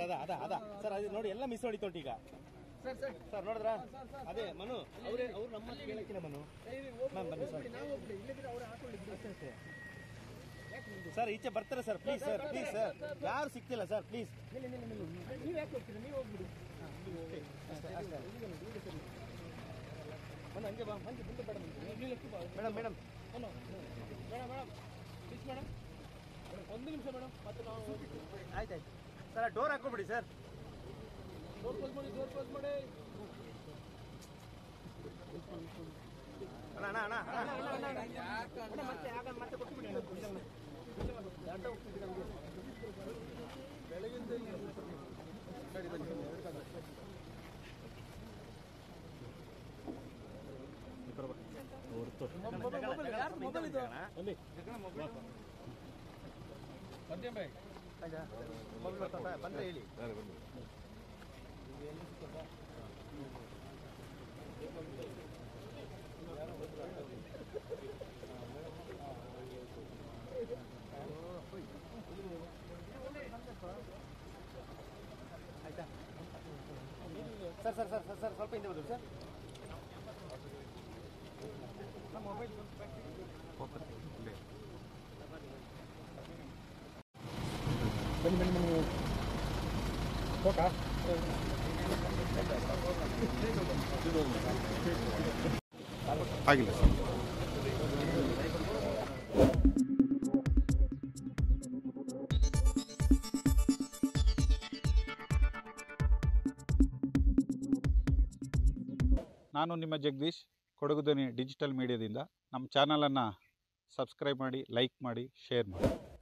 ಅದ ಅದ ಅದ ಸರ್ ಅದು ನೋಡಿ ಎಲ್ಲ ಮಿಸ್ ಹೊಡಿತೊಂಟು ಈಗ ಸರ್ ಸರ್ ಸರ್ ನೋಡಿದ್ರಾ ಅದೇ ಮನು ಅವರೇ ಅವ್ರು ನಮ್ಮ ಮಾತು ಕೇಳಕ್ಕಿಲ್ಲ ಮನು ಮ್ಯಾಮ್ ಬನ್ನಿ ಸರ್ ನಾವು ಹೋಗ್ಬಿಡಿ ಇಲ್ಲದಿದ್ರೆ ಅವ್ರು ಹಾಕೊಳ್ಳಿ ಸರ್ ಈಚೆ ಬರ್ತಾರೆ sir please sir please sir ಯಾರು ಸಿಗ್ತಿಲ್ಲ ಸರ್ ಪ್ಲೀಸ್ ನೀವು ಯಾಕೆ ಹೋಗ್ತೀರಾ ನೀವು ಹೋಗ್ಬಿಡಿ ಮನು ಹಂಗೆ ಬಾ ಹಂಗೆ ಮುಂದೆ ಬೇಡ madam madam madam madam please madam ಒಂದು ನಿಮಿಷ ಮೇಡಮ್ ಮತ್ತೆ ನಾವು ಆಯ್ತು ಆಯ್ತು ಸರ್ ಡೋರ್ ಹಾಕೊಬಿಡಿ ಸರ್ ಡೋರ್ ಕ್ಲೋಸ್ ಮಾಡಿ ಡೋರ್ ಕ್ಲೋಸ್ ಮಾಡಿ ಅಣ್ಣ ಅಣ್ಣ ಅಣ್ಣ ಅಣ್ಣ ಮತ್ತೆ ಆಗ ಮತ್ತೆ ಕೊಟ್ಬಿಡಿ ಮೊಬೈಲ್ ಇದು ಮಧ್ಯಮ ಬಾಯ್ ಮೊಬೈಲ್ ಬರ್ತದ ಬಂದ್ರೆ ಹೇಳಿ ಆಯ್ತಾ sir sir sir sir sir ಸ್ವಲ್ಪ ಹಿಂದೆ ಬರೋದು ಸರ್ ಮೊಬೈಲ್ ಬನ್ನಿ ಬನ್ನಿ ಬನ್ನಿ ಫೋಟಾ ಆಗಿಲ್ಲ ಸರ್ ನಾನು ನಿಮ್ಮ ಜಗದೀಶ್ ಕೊಡಗು ಧ್ವನಿ ಡಿಜಿಟಲ್ ಮೀಡಿಯಾದಿಂದ ನಮ್ಮ ಚಾನಲನ್ನು ಸಬ್ಸ್ಕ್ರೈಬ್ ಮಾಡಿ ಲೈಕ್ ಮಾಡಿ ಶೇರ್ ಮಾಡಿ